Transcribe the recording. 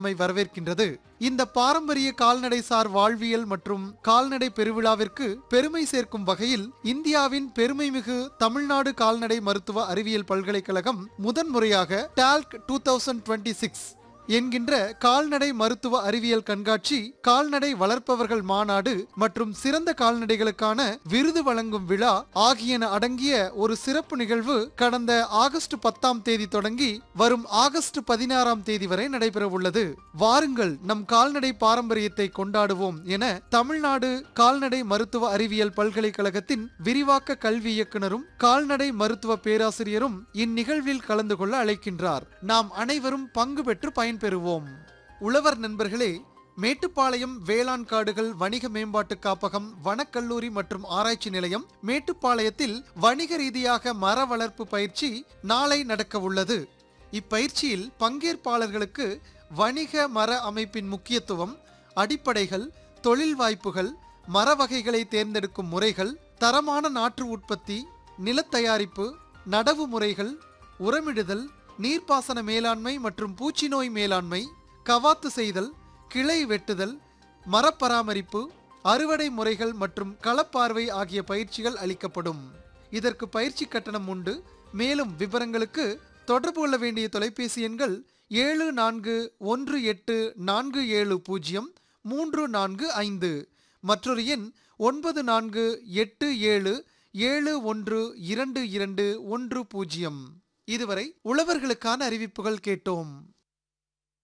நம்மை வரவேற்கின்றது இந்த பாரம்பரிய கால்நடை சார் வாழ்வியல் மற்றும் கால்நடை பெருவிழாவிற்கு பெருமை சேர்க்கும் வகையில் இந்தியாவின் பெருமைமிகு தமிழ்நாடு கால்நடை மருத்துவ அறிவியல் பல்கலைக்கழகம் முதன்முறையாக talk two thousand twenty six என்கின்ற கால்நடை மருத்துவ அறிவியல் கண்காட்சி கால்நடை வளர்ப்பவர்கள் மாநாடு மற்றும் சிறந்த கால்நடைகளுக்கான விருது வழங்கும் விழா ஆகியன அடங்கிய ஒரு சிறப்பு நிகழ்வு கடந்த ஆகஸ்ட் பத்தாம் தேதி தொடங்கி வரும் ஆகஸ்ட் பதினாறாம் தேதி வரை நடைபெறவுள்ளது வாருங்கள் நம் கால்நடை பாரம்பரியத்தை கொண்டாடுவோம் என தமிழ்நாடு கால்நடை மருத்துவ அறிவியல் பல்கலைக்கழகத்தின் விரிவாக்க கல்வி இயக்குனரும் கால்நடை மருத்துவ பேராசிரியரும் இந்நிகழ்வில் கலந்து கொள்ள அழைக்கின்றார் நாம் அனைவரும் பங்கு பெற்று பயன்பெறுவோம் உழவர் நண்பர்களே மேட்டுப்பாளையம் வேளாண் காடுகள் வணிக மேம்பாட்டு காப்பகம் வனக்கல்லூரி மற்றும் ஆராய்ச்சி நிலையம் மேட்டுப்பாளையத்தில் வணிக ரீதியாக மர வளர்ப்பு பயிற்சி நாளை நடக்க உள்ளது இப்பயிற்சியில் பங்கேற்பாளர்களுக்கு வணிக மர அமைப்பின் முக்கியத்துவம் அடிப்படைகள் தொழில் வாய்ப்புகள் மர வகைகளை தேர்ந்தெடுக்கும் முறைகள் தரமான நாற்று உற்பத்தி நிலத்தயாரிப்பு நடவு முறைகள் உரமிடுதல் நீர்ப்பாசன மேலாண்மை மற்றும் பூச்சி நோய் மேலாண்மை கவாத்து செய்தல் கிளை வெட்டுதல் மரப்பராமரிப்பு அறுவடை முறைகள் மற்றும் களப்பார்வை ஆகிய பயிற்சிகள் அளிக்கப்படும் இதற்கு பயிற்சி கட்டணம் உண்டு மேலும் விவரங்களுக்கு தொடர்பு கொள்ள வேண்டிய தொலைபேசி எண்கள் ஏழு நான்கு ஒன்று எட்டு நான்கு ஏழு பூஜ்ஜியம் மூன்று நான்கு ஐந்து மற்றொரு எண் ஒன்பது நான்கு எட்டு ஏழு ஏழு ஒன்று இரண்டு இரண்டு ஒன்று பூஜ்ஜியம் இதுவரை உழவர்களுக்கான அறிவிப்புகள் கேட்டோம்